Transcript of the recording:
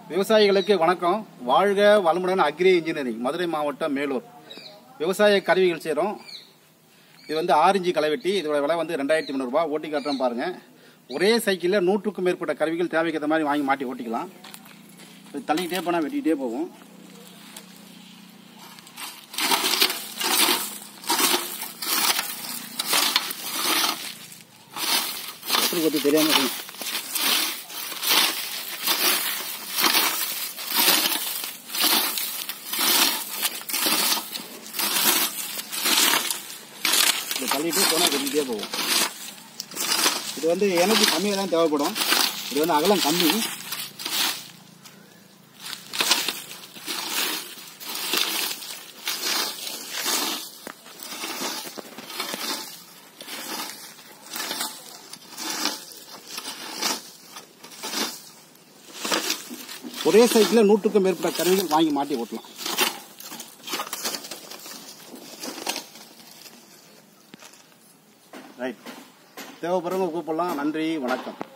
விவசாயிகளுக்கு வணக்கம் வாழ்க வளமுடன் அக்ரி இன்ஜினியரிங் மதுரை மாவட்டம் மேலூர் விவசாய கருவிகள் செய்கிறோம் இது வந்து ஆரஞ்சு களைவெட்டி இதோட விலை வந்து ரெண்டாயிரத்தி முந்நூறுபா ஓட்டி காட்டுறோம் பாருங்க ஒரே சைக்கிளில் நூற்றுக்கும் மேற்பட்ட கருவிகள் தேவைக்கு ஏற்ற மாதிரி வாங்கி மாட்டி ஓட்டிக்கலாம் இது தள்ளிக்கிட்டே போனால் வெட்டிக்கிட்டே போகும் எப்படி கொத்து தெரியாம இருக்கும் இதை தள்ளிட்டு போனால் வெட்டிக்கிட்டே போகும் இது வந்து எனர்ஜி கம்மியாக தான் தேவைப்படும் இது வந்து அகலம் கம்மி ஒரே சைக்கிளில் நூற்றுக்கும் மேற்பட்ட கருவிகள் வாங்கி மாட்டி ஓட்டலாம் ரைட் தேவைப்படுறவங்க கூப்பிடலாம் நன்றி வணக்கம்